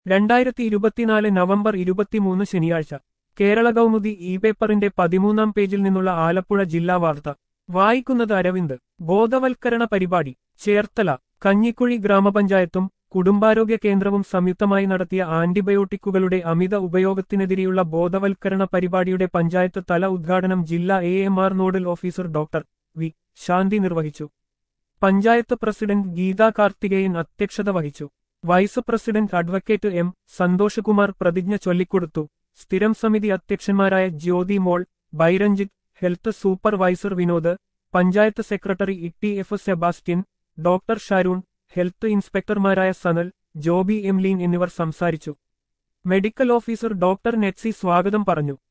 രണ്ടായിരത്തി ഇരുപത്തിനാല് നവംബർ ഇരുപത്തിമൂന്ന് ശനിയാഴ്ച കേരള കൗമുദി ഇ പേപ്പറിന്റെ പതിമൂന്നാം പേജിൽ നിന്നുള്ള ആലപ്പുഴ ജില്ലാ വാർത്ത വായിക്കുന്നത് അരവിന്ദ് ബോധവൽക്കരണ പരിപാടി ചേർത്തല കഞ്ഞിക്കുഴി ഗ്രാമപഞ്ചായത്തും കുടുംബാരോഗ്യ കേന്ദ്രവും സംയുക്തമായി നടത്തിയ ആന്റിബയോട്ടിക്കുകളുടെ അമിത ഉപയോഗത്തിനെതിരെയുള്ള ബോധവൽക്കരണ പരിപാടിയുടെ പഞ്ചായത്ത് തല ഉദ്ഘാടനം ജില്ലാ A M R nodal officer doctor V Shanthi നിർവഹിച്ചു പഞ്ചായത്ത് പ്രസിഡന്റ് ഗീതാ കാർത്തികേയൻ അധ്യക്ഷത വഹിച്ചു vice president advocate M Santhoshkumar പ്രതിജ്ഞ ചൊല്ലിക്കൊടുത്തു സ്ഥിരം സമിതി അധ്യക്ഷന്മാരായ ജ്യോതി മോൾ ബൈരഞ്ജിത്ത് health supervisor Vinod panchayat secretary E F Sebastian doctor Sharoon health ഇൻസ്പെക്ടർമാരായ സനൽ ജോബി എംലീൻ എന്നിവർ സംസാരിച്ചു മെഡിക്കൽ ഓഫീസർ ഡോക്ടർ നെറ്റ്സി സ്വാഗതം പറഞ്ഞു